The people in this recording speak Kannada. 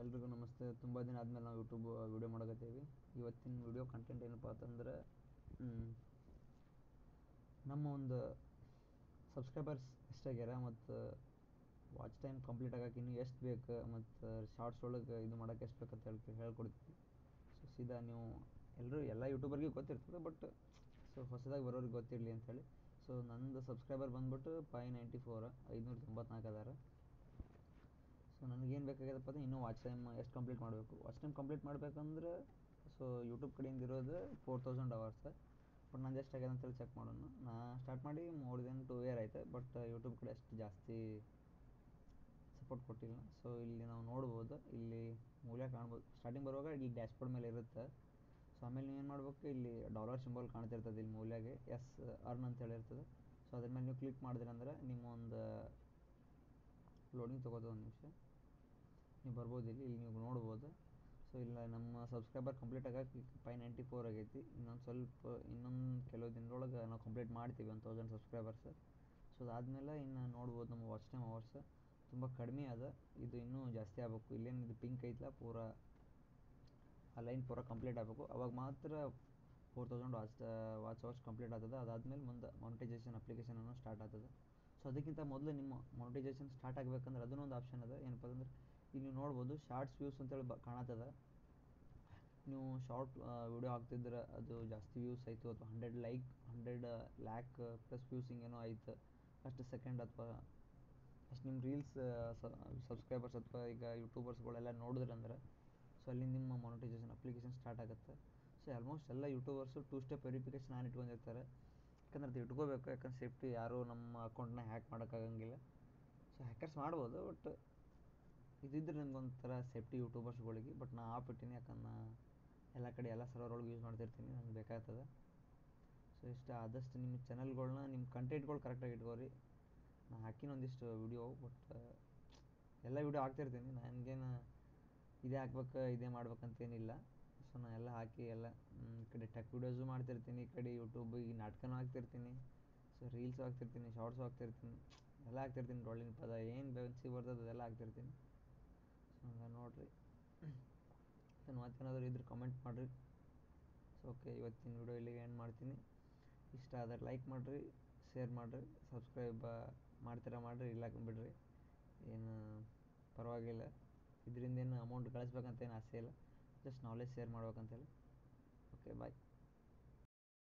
ಎಲ್ರಿಗೂ ನಮಸ್ತೆ ತುಂಬ ದಿನ ಆದಮೇಲೆ ನಾವು ಯೂಟ್ಯೂಬ್ ವೀಡಿಯೋ ಮಾಡಕತ್ತೀವಿ ಇವತ್ತಿನ ವೀಡಿಯೋ ಕಂಟೆಂಟ್ ಏನಪ್ಪ ಅಂತಂದ್ರೆ ಮ್, ನಮ್ಮ ಒಂದು ಸಬ್ಸ್ಕ್ರೈಬರ್ಸ್ ಎಷ್ಟಾಗ್ಯಾರ ಮತ್ತು ವಾಚ್ ಟೈಮ್ ಕಂಪ್ಲೀಟ್ ಆಗಕ್ಕೆ ಇನ್ನೂ ಎಷ್ಟು ಬೇಕು ಮತ್ತು ಶಾರ್ಟ್ಸ್ ಒಳಗೆ ಇದು ಮಾಡೋಕೆ ಎಷ್ಟು ಬೇಕಂತ ಹೇಳಿ ಹೇಳ್ಕೊಡ್ತೀವಿ ಸೊ ಸೀದಾ ನೀವು ಎಲ್ಲರೂ ಎಲ್ಲ ಯೂಟ್ಯೂಬರ್ಗೆ ಗೊತ್ತಿರ್ತದೆ ಬಟ್ ಸೊ ಹೊಸದಾಗಿ ಬರೋರಿಗೆ ಗೊತ್ತಿರಲಿ ಅಂಥೇಳಿ ಸೊ ನಂದು ಸಬ್ಸ್ಕ್ರೈಬರ್ ಬಂದ್ಬಿಟ್ಟು ಫೈ ನೈಂಟಿ ಫೋರ್ ಐದುನೂರ ತೊಂಬತ್ನಾಲ್ಕು ಅದಾರ ಸೊ ನನಗೇನು ಬೇಕಾಗ್ಯದಪ್ಪ ಅಂದರೆ ಇನ್ನೂ ವಾಚ್ ಟೈಮ್ ಎಷ್ಟು ಕಂಪ್ಲೀಟ್ ಮಾಡಬೇಕು ವಾಚ್ ಟೈಮ್ ಕಂಪ್ಲೀಟ್ ಮಾಡಬೇಕಂದ್ರೆ ಸೊ ಯೂಟ್ಯೂಬ್ ಕಡೆಯಿಂದ ಇರೋದು ಫೋರ್ ತೌಸಂಡ್ ಅವರ್ಸ್ ಬಟ್ ನಂದು ಎಷ್ಟು ಆಗ್ಯದ ಅಂತೇಳಿ ಚೆಕ್ ಮಾಡೋಣ ನಾ ಸ್ಟಾರ್ಟ್ ಮಾಡಿ ಮೋರ್ ದೆನ್ ಟೂ ಇಯರ್ ಆಯ್ತು ಬಟ್ ಯೂಟ್ಯೂಬ್ ಕಡೆ ಅಷ್ಟು ಜಾಸ್ತಿ ಸಪೋರ್ಟ್ ಕೊಟ್ಟಿಲ್ಲ ಸೊ ಇಲ್ಲಿ ನಾವು ನೋಡ್ಬೋದು ಇಲ್ಲಿ ಮೂಲೆ ಕಾಣ್ಬೋದು ಸ್ಟಾರ್ಟಿಂಗ್ ಬರುವಾಗ ಇಲ್ಲಿ ಡ್ಯಾಶ್ಬೋರ್ಡ್ ಮೇಲೆ ಇರುತ್ತೆ ಸೊ ಆಮೇಲೆ ನೀವು ಏನು ಮಾಡ್ಬೇಕು ಇಲ್ಲಿ ಡಾಲರ್ ಸಿಂಬಲ್ ಕಾಣ್ತಿರ್ತದೆ ಇಲ್ಲಿ ಮೂಲೆಗೆ ಎಸ್ ಅರ್ನ್ ಅಂತ ಹೇಳಿರ್ತದೆ ಸೊ ಅದ್ರ ಮೇಲೆ ನೀವು ಕ್ಲಿಕ್ ಮಾಡಿದ್ರಿ ಅಂದ್ರೆ ನಿಮ್ಮ ಒಂದು ಲೋಡಿಂಗ್ ತೊಗೋತದೆ ಒಂದು ನಿಮಿಷ ನೀವು ಬರ್ಬೋದು ಇಲ್ಲಿ ಇಲ್ಲಿ ನೀವು ನೋಡ್ಬೋದು ಸೊ ಇಲ್ಲ ನಮ್ಮ ಸಬ್ಸ್ಕ್ರೈಬರ್ ಕಂಪ್ಲೀಟ್ ಆಗಕ್ಕೆ ಫೈ ನೈಂಟಿ ಫೋರ್ ಆಗೈತಿ ಇನ್ನೊಂದು ಸ್ವಲ್ಪ ಇನ್ನೊಂದು ಕೆಲವು ದಿನದೊಳಗೆ ನಾವು ಕಂಪ್ಲೀಟ್ ಮಾಡ್ತೀವಿ ಒಂದು ತೌಸಂಡ್ ಸಬ್ಸ್ಕ್ರೈಬರ್ಸ್ ಸೊ ಅದಾದಮೇಲೆ ಇನ್ನು ನೋಡ್ಬೋದು ನಮ್ಮ ವಾಚ್ ಟೈಮ್ ಅವರ್ಸ್ ತುಂಬ ಕಡಿಮೆ ಅದ ಇದು ಇನ್ನೂ ಜಾಸ್ತಿ ಆಗಬೇಕು ಇಲ್ಲೇನು ಇದು ಪಿಂಕ್ ಐತಲ್ಲ ಪೂರ ಆ ಲೈನ್ ಪೂರ ಕಂಪ್ಲೀಟ್ ಆಗಬೇಕು ಅವಾಗ ಮಾತ್ರ four thousand watch watch hours complete ಆಗ್ತದೆ ಅದಾದಮೇಲೆ ಮುಂದೆ ಮಾನಿಟೈಸೇಷನ್ ಅಪ್ಲಿಕೇಶನ್ ಅನ್ನೋ ಸ್ಟಾರ್ಟ್ ಆಗ್ತದೆ ಸೊ ಅದಕ್ಕಿಂತ ಮೊದಲು ನಿಮ್ಮ ಮಾನಿಟೈಸೇಷನ್ ಸ್ಟಾರ್ಟ್ ಆಗಬೇಕಂದ್ರೆ ಅದನ್ನೂ ಒಂದು ಆಪ್ಷನ್ ಅದ ಏನಪ್ಪ ಅಂದ್ರೆ ಇಲ್ಲಿ ನೀವು ನೋಡ್ಬೋದು ಶಾರ್ಟ್ಸ್ ವ್ಯೂಸ್ ಅಂತೇಳಿ ಬ ಕಾಣತ್ತದ ನೀವು ಶಾರ್ಟ್ ವಿಡಿಯೋ ಹಾಕ್ತಿದ್ರೆ ಅದು ಜಾಸ್ತಿ ವ್ಯೂಸ್ ಆಯಿತು ಅಥವಾ hundred like hundred lakh plus views ಹಿಂಗೇನೋ ಆಯ್ತು ಅಷ್ಟು ಸೆಕೆಂಡ್ ಅಥವಾ ಅಷ್ಟು ನಿಮ್ಮ ರೀಲ್ಸ್ ಸಬ್ಸ್ಕ್ರೈಬರ್ಸ್ ಅಥವಾ ಈಗ ಯೂಟ್ಯೂಬರ್ಸ್ಗಳೆಲ್ಲ ನೋಡಿದ್ರೆ ಅಂದ್ರೆ ಸೊ ಅಲ್ಲಿ ನಿಮ್ಮ ಮಾನಿಟೈಸೇಷನ್ ಅಪ್ಲಿಕೇಶನ್ ಸ್ಟಾರ್ಟ್ ಆಗುತ್ತೆ ಸೊ ಆಲ್ಮೋಸ್ಟ್ ಎಲ್ಲ youtubers two step verification on ಇಟ್ಕೊಂಡಿರ್ತಾರೆ ಯಾಕಂದ್ರೆ ಅದು ಇಟ್ಕೋಬೇಕು ಯಾಕಂದ್ರೆ ಸೇಫ್ಟಿ ಯಾರೂ ನಮ್ಮ ಅಕೌಂಟ್ನ ಹ್ಯಾಕ್ ಮಾಡೋಕ್ಕಾಗಂಗಿಲ್ಲ ಸೊ ಹ್ಯಾಕರ್ಸ್ ಮಾಡ್ಬೋದು ಬಟ್ ಇದಿದ್ರೆ ನನಗೊಂಥರ ಸೇಫ್ಟಿ ಯೂಟ್ಯೂಬರ್ಸ್ಗಳಿಗೆ ಬಟ್ ನಾ ಆಫ್ ಇಟ್ಟೀನಿ ಯಾಕಂದ್ರೆ ಎಲ್ಲ ಕಡೆ ಎಲ್ಲ ಸರ್ವರ್ ಒಳಗೆ ಯೂಸ್ ಮಾಡ್ತಿರ್ತೀನಿ ನಂಗೆ ಬೇಕಾಗ್ತದೆ ಸೊ ಇಷ್ಟ ಆದಷ್ಟು ನಿಮ್ಮ ಚಾನಲ್ಗಳ್ನ ನಿಮ್ಮ ಕಂಟೆಂಟ್ಗಳು ಕರೆಕ್ಟಾಗಿ ಇಟ್ಕೋರಿ ನಾ ಹಾಕಿನ ಒಂದಿಷ್ಟು ವೀಡಿಯೋ ಬಟ್ ಎಲ್ಲ ವೀಡಿಯೋ ಹಾಕ್ತಿರ್ತೀನಿ ನನಗೇನು ಇದೇ ಹಾಕ್ಬೇಕು ಇದೇ ಮಾಡ್ಬೇಕಂತೇನಿಲ್ಲ ಸೊ ನಾನು ಎಲ್ಲ ಹಾಕಿ ಎಲ್ಲ ಈ ಕಡೆ ಟೆಕ್ ವೀಡಿಯೋಸು ಮಾಡ್ತಿರ್ತೀನಿ ಈ ಕಡೆ ಯೂಟ್ಯೂಬಿಗೆ ನಾಟಕನೂ ಹಾಕ್ತಿರ್ತೀನಿ ಸೊ ರೀಲ್ಸು ಹಾಕ್ತಿರ್ತೀನಿ ಶಾರ್ಟ್ಸು ಹಾಕ್ತಿರ್ತೀನಿ ಎಲ್ಲ ಹಾಕ್ತಿರ್ತೀನಿ ಡೊಳ್ಳಿನ ಪದ ಏನು ಬೆನ್ಸಿಗೆ ಬರ್ತದೆ ಅದೆಲ್ಲ ಹಾಕ್ತಿರ್ತೀನಿ ಸೊ ಹಂಗೆ ನೋಡಿರಿ ನಾನು ಮತ್ತೇನಾದರೂ ಇದ್ರೆ ಕಮೆಂಟ್ ಮಾಡಿರಿ ಸೊ ಓಕೆ ಇವತ್ತಿನ ವಿಡಿಯೋ ಇಲ್ಲಿಗೆ ಎಂಡ್ ಮಾಡ್ತೀನಿ ಇಷ್ಟ ಆದರೆ ಲೈಕ್ ಮಾಡಿರಿ ಶೇರ್ ಮಾಡಿರಿ ಸಬ್ಸ್ಕ್ರೈಬ್ ಮಾಡ್ತೀರಾ ಮಾಡಿರಿ ಇಲ್ಲ ಬಿಡ್ರಿ ಏನು ಪರವಾಗಿಲ್ಲ ಇದರಿಂದ ಏನು ಅಮೌಂಟ್ ಗಳಿಸ್ಬೇಕಂತ ಏನು ಆಸೆ ಇಲ್ಲ ಜಸ್ಟ್ ನಾಲೆಜ್ ಶೇರ್ ಮಾಡ್ಬೇಕಂತೇಳಿ ಓಕೆ ಬಾಯ್